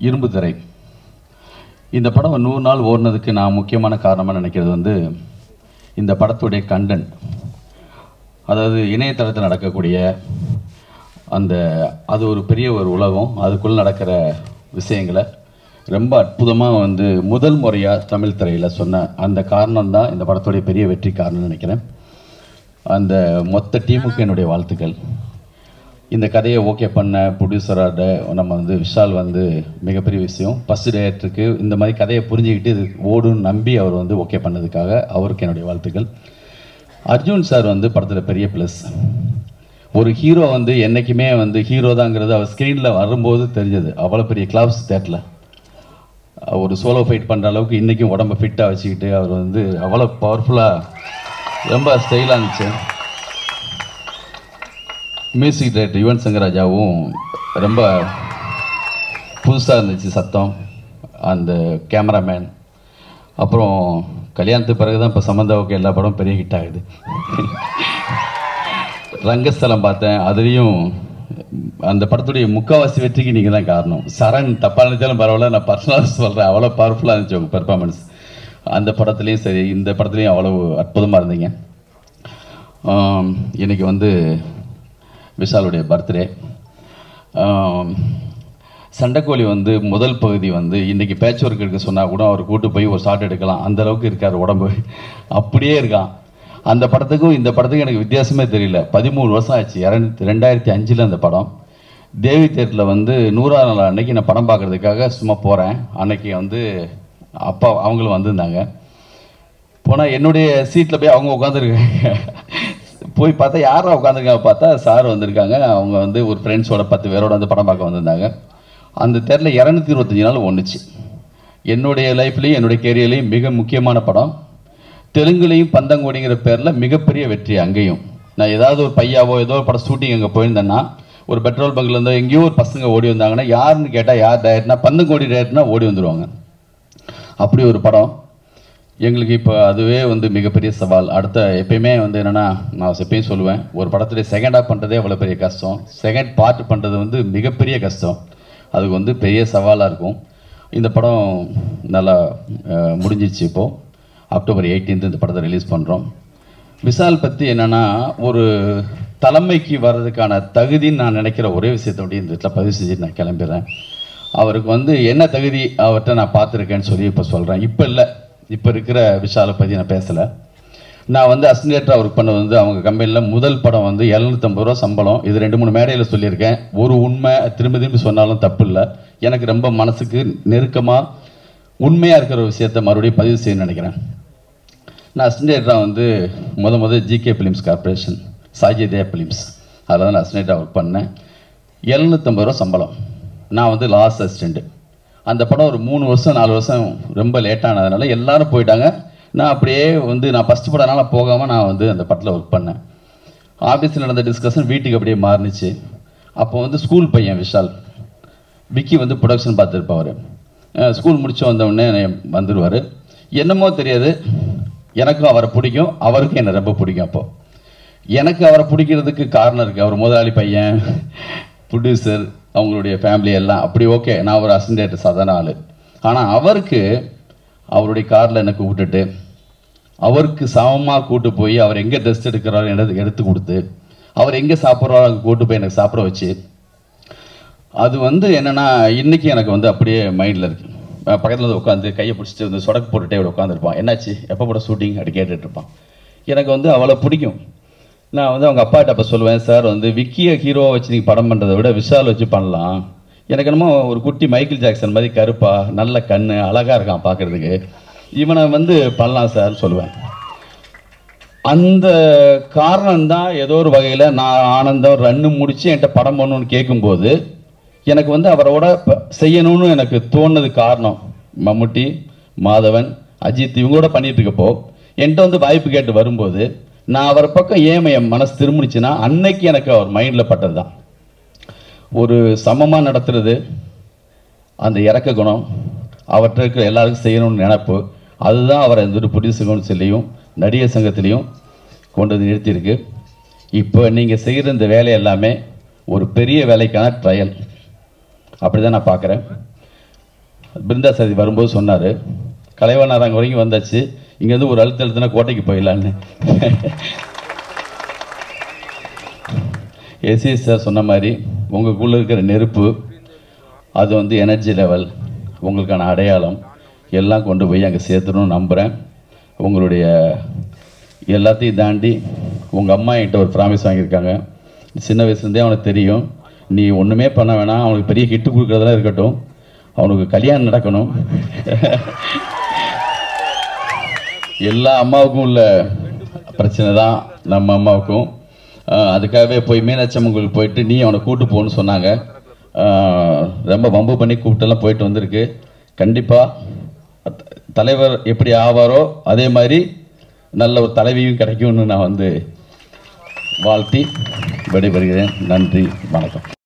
இரும்பு திரை இந்த படம் நூறு நாள் ஓடுனதுக்கு நான் முக்கியமான காரணமாக நினைக்கிறது வந்து இந்த படத்துடைய கண்டென்ட் அதாவது இணையதளத்தில் நடக்கக்கூடிய அந்த அது ஒரு பெரிய ஒரு உலகம் அதுக்குள்ளே நடக்கிற விஷயங்களை ரொம்ப அற்புதமாக வந்து முதல் முறையாக தமிழ் திரையில் சொன்ன அந்த காரணம் தான் இந்த படத்துடைய பெரிய வெற்றி காரணம்னு நினைக்கிறேன் அந்த மொத்த டீமுக்கு என்னுடைய வாழ்த்துக்கள் இந்த கதையை ஓகே பண்ண ப்ரொடியூசரோட நம்ம வந்து விஷால் வந்து மிகப்பெரிய விஷயம் ஃபஸ்ட் டேரக்டருக்கு இந்த மாதிரி கதையை புரிஞ்சுக்கிட்டு இது ஓடுன்னு நம்பி அவர் வந்து ஓகே பண்ணதுக்காக அவருக்கு என்னுடைய வாழ்த்துக்கள் அர்ஜுன் சார் வந்து படத்தில் பெரிய ப்ளஸ் ஒரு ஹீரோ வந்து என்றைக்குமே வந்து ஹீரோ தாங்கிறது அவர் ஸ்க்ரீனில் வரும்போது தெரிஞ்சது அவ்வளோ பெரிய கிளாப்ஸ் தேட்டரில் ஒரு சோலோ ஃபைட் பண்ணுற அளவுக்கு இன்றைக்கும் உடம்ப ஃபிட்டாக வச்சுக்கிட்டு அவர் வந்து அவ்வளோ பவர்ஃபுல்லாக ரொம்ப ஸ்டைலாக இருந்துச்சு மியூசிக் டைரக்டர் யுவன் சங்கர் ராஜாவும் ரொம்ப புதுசாக இருந்துச்சு சத்தம் அந்த கேமராமேன் அப்புறம் கல்யாணத்துக்கு பிறகு தான் இப்போ சம்மந்தாவுக்கு எல்லா படமும் பெரிய ஹிட் ஆகுது ரங்கஸ்தலம் பார்த்தேன் அதுலேயும் அந்த படத்துடைய முக்கால்வாசி வெற்றிக்கு நீங்கள் தான் காரணம் சரண் தப்பாக நினைச்சாலும் பரவாயில்ல நான் பர்சனலாக சொல்கிறேன் அவ்வளோ பவர்ஃபுல்லாக இருந்துச்சு உங்கள் பெர்ஃபார்மன்ஸ் அந்த படத்துலேயும் சரி இந்த படத்துலேயும் அவ்வளோ அற்புதமாக இருந்தீங்க ஆம், இன்னைக்கு வந்து விஷாலுடைய பர்த்டே சண்டைக்கோழி வந்து முதல் பகுதி வந்து இன்னைக்கு பேட்ச் ஒர்க் எடுக்க சொன்னால் கூட அவர் கூட்டு போய் ஒரு ஷாட் எடுக்கலாம் அந்த அளவுக்கு இருக்கார் உடம்பு அப்படியே இருக்கான் அந்த படத்துக்கும் இந்த படத்துக்கும் எனக்கு வித்தியாசமே தெரியல பதிமூணு வருஷம் ஆச்சு இரண்டு ரெண்டாயிரத்தி அஞ்சில் அந்த படம் தேவி தேட்டரில் வந்து நூறாவது நாள் அன்னைக்கு நான் படம் பார்க்கறதுக்காக சும்மா போகிறேன் அன்னைக்கு வந்து அப்பா அவங்களும் வந்திருந்தாங்க போனால் என்னுடைய சீட்டில் போய் அவங்க உட்காந்துருக்காங்க போய் பார்த்தா யாரும் உட்காந்துருக்காங்க பார்த்தா சார் வந்திருக்காங்க அவங்க வந்து ஒரு ஃப்ரெண்ட்ஸோட பத்து பேரோட வந்து படம் பார்க்க வந்திருந்தாங்க அந்த தேரில் இரநூத்தி இருபத்தஞ்சி நாள் ஒன்றுச்சு என்னுடைய லைஃப்லேயும் என்னுடைய கேரியர்லேயும் மிக முக்கியமான படம் தெலுங்குலேயும் பந்தங்கோடிங்கிற பேரில் மிகப்பெரிய வெற்றி அங்கேயும் நான் ஏதாவது ஒரு பையாவோ ஏதோ ஒரு படம் ஷூட்டிங் அங்கே போயிருந்தேன்னா ஒரு பெட்ரோல் பங்க்ல இருந்தோ எங்கேயோ ஒரு பசங்க ஓடி வந்தாங்கன்னா யாருன்னு கேட்டால் யார் டயட்னா பந்தங்கோடி டயட்னா ஓடி வந்துருவாங்க அப்படி ஒரு படம் எங்களுக்கு இப்போ அதுவே வந்து மிகப்பெரிய சவால் அடுத்த எப்பயுமே வந்து என்னென்னா நான் எப்பயும் சொல்லுவேன் ஒரு படத்துடைய செகண்ட் ஹாஃப் பண்ணுறதே அவ்வளோ பெரிய கஷ்டம் செகண்ட் பார்ட் பண்ணுறது வந்து மிகப்பெரிய கஷ்டம் அதுக்கு வந்து பெரிய சவாலாக இருக்கும் இந்த படம் நல்லா அஹ், முடிஞ்சிச்சு இப்போது அக்டோபர் 18th இந்த படத்தை ரிலீஸ் பண்ணுறோம் விஷால் பற்றி என்னென்னா ஒரு தலைமைக்கு வர்றதுக்கான தகுதின்னு நான் நினைக்கிற ஒரே விஷயத்தை மட்டும் இந்த இடத்துல பதிவு செஞ்சுட்டு நான் கிளம்பிடுறேன் அவருக்கு வந்து என்ன தகுதி அவர்கிட்ட நான் பார்த்துருக்கேன்னு சொல்லி இப்போ சொல்கிறேன் இப்போ இல்லை இப்போ இருக்கிற விஷாலை பற்றி நான் பேசலை நான் வந்து அசினேட்டராக ஒர்க் பண்ணது வந்து அவங்க கம்பெனியில் முதல் படம் வந்து எழுநூற்றம்பது ரூபா சம்பளம் இது ரெண்டு மூணு மேடையில் சொல்லியிருக்கேன் ஒரு உண்மை திரும்பி திரும்பி சொன்னாலும் தப்பு இல்லை எனக்கு ரொம்ப மனசுக்கு நெருக்கமாக உண்மையாக இருக்கிற ஒரு விஷயத்தை மறுபடியும் பதிவு செய்யணும்னு நினைக்கிறேன் நான் அசிஸ்டண்ட்டாக வந்து முத முத ஜிகே ஃபிலிம்ஸ் கார்பரேஷன் சாஜிதேயா ஃபிலிம்ஸ் அதில் தான் நான் அசிஸ்டண்ட்டாக ஒர்க் பண்ணேன் எழுநூற்றம்பது ரூபா சம்பளம் நான் வந்து லாஸ்ட் அசிஸ்டண்ட்டு அந்த படம் ஒரு மூணு வருஷம் நாலு வருஷம் ரொம்ப லேட்டானதுனால எல்லாரும் போயிட்டாங்க நான் அப்படியே வந்து நான் ஃபஸ்ட் படம்னால போகாமல் நான் வந்து அந்த படத்தில் ஒர்க் பண்ணேன் ஆஃபீஸில் நடந்த டிஸ்கஷன் வீட்டுக்கு அப்படியே மாறுனுச்சு அப்போ வந்து ஸ்கூல் பையன் விஷால் விக்கி வந்து ப்ரொடக்ஷன் பார்த்துருப்பார் ஸ்கூல் முடிச்சு வந்த உடனே வந்துடுவார் என்னமோ தெரியாது எனக்கும் அவரை பிடிக்கும் அவருக்கும் என்னை ரொம்ப பிடிக்கும் அப்போ எனக்கு அவரை பிடிக்கிறதுக்கு காரணம் இருக்குது அவர் முதலாளி பையன் ப்ரொடியூசர் அவங்களுடைய ஃபேமிலி எல்லாம் அப்படி ஓகே நான் ஒரு அசிஸ்டன்ட் சாதாரண ஆள் ஆனால் அவருக்கு அவருடைய காரில் என்னை கூப்பிட்டுட்டு அவருக்கு சமமாக கூட்டு போய் அவர் எங்கே டெஸ்ட் எடுக்கிறாரோ எடுத்து எடுத்து கொடுத்து அவர் எங்கே சாப்பிட்றாரோ அங்கே கூட்டு போய் எனக்கு சாப்பிட வச்சு அது வந்து என்னன்னா இன்னைக்கு எனக்கு வந்து அப்படியே மைண்டில் இருக்கு அஹ் பக்கத்துல வந்து உட்காந்து கையை பிடிச்சிட்டு வந்து சொடக்கு போட்டுட்டே இப்படி உட்காந்துருப்பான் என்னாச்சு எப்போ கூட ஷூட்டிங் அப்படி கேட்டுட்டு இருப்பான் எனக்கு வந்து அவ்வளோ பிடிக்கும் நான் வந்து அவங்க அப்பாட்ட அப்போ சொல்லுவேன் சார் வந்து விக்கிய ஹீரோவை வச்சு நீங்கள் படம் பண்ணுறதை விட விஷால் வச்சு பண்ணலாம் எனக்கு என்னமோ ஒரு குட்டி மைக்கேல் ஜாக்சன் மாதிரி கருப்பா நல்ல கண்ணு அழகாக இருக்கான் பார்க்கறதுக்கு இவனை வந்து பண்ணலாம் சார்னு சொல்லுவேன் அந்த காரணம் தான் ஏதோ ஒரு வகையில் நான் ஆனந்தம் ரன்னு முடிச்சு என்கிட்ட படம் பண்ணணும்னு கேட்கும்போது எனக்கு வந்து அவரோட ப- செய்யணும்னு எனக்கு தோணுது காரணம் மம்முட்டி மாதவன் அஜித் இவங்களோட பண்ணிட்டு இருக்கப்போ என்கிட்ட வந்து வாய்ப்பு கேட்டு வரும்போது நான் அவர் பக்கம் ஏன் என் மனசு திரும்பிச்சுன்னா அன்னைக்கு எனக்கு அவர் மைண்டில் பட்டது தான் ஒரு சமமாக நடத்துறது அந்த இறக்க குணம் அவற்றை இருக்கிற எல்லாருக்கும் செய்யணும்னு நினைப்பு அதுதான் அவரை இந்த ஒரு ப்ரொடியூசர் கவுன்சிலையும் நடிகர் சங்கத்திலையும் கொண்டு வந்து நிறுத்தியிருக்கு இப்போ நீங்கள் செய்கிற இந்த வேலை எல்லாமே ஒரு பெரிய வேலைக்கான ட்ரையல் அப்படி தான் நான் பார்க்குறேன் பிருந்தா சதி வரும்போது சொன்னார் கலைவாணர் அங்கே வரைக்கும் வந்தாச்சு இங்கேருந்து ஒரு அழுத்த அழுத்தினா கோட்டைக்கு போயிடலான்னு எஸ்எஸ் சார் சொன்ன மாதிரி உங்களுக்குள்ளே இருக்கிற நெருப்பு அது வந்து எனர்ஜி லெவல் உங்களுக்கான அடையாளம் எல்லாம் கொண்டு போய் அங்கே சேர்த்துணும்னு நம்புகிறேன் உங்களுடைய எல்லாத்தையும் தாண்டி உங்கள் அம்மா என்கிட்ட ஒரு ப்ராமிஸ் வாங்கியிருக்காங்க சின்ன வயசுலேருந்தே அவனுக்கு தெரியும் நீ ஒன்றுமே பண்ண வேணாம் அவனுக்கு பெரிய ஹிட்டு கொடுக்குறதெல்லாம் இருக்கட்டும் அவனுக்கு கல்யாணம் நடக்கணும் எல்லா அம்மாவுக்கும் உள்ள பிரச்சனை தான் நம்ம அம்மாவுக்கும் ஆஹ் அதுக்காகவே போய் மீனாட்சி கோயிலுக்கு போயிட்டு நீ அவனை கூட்டு போன்னு சொன்னாங்க ஆஹ் ரொம்ப வம்பு பண்ணி கூப்பிட்டெல்லாம் போயிட்டு வந்திருக்கு கண்டிப்பாக தலைவர் எப்படி ஆவாரோ அதே மாதிரி நல்ல ஒரு தலைவியும் கிடைக்கும்னு நான் வந்து வாழ்த்தி விடைபெறுகிறேன் நன்றி வணக்கம்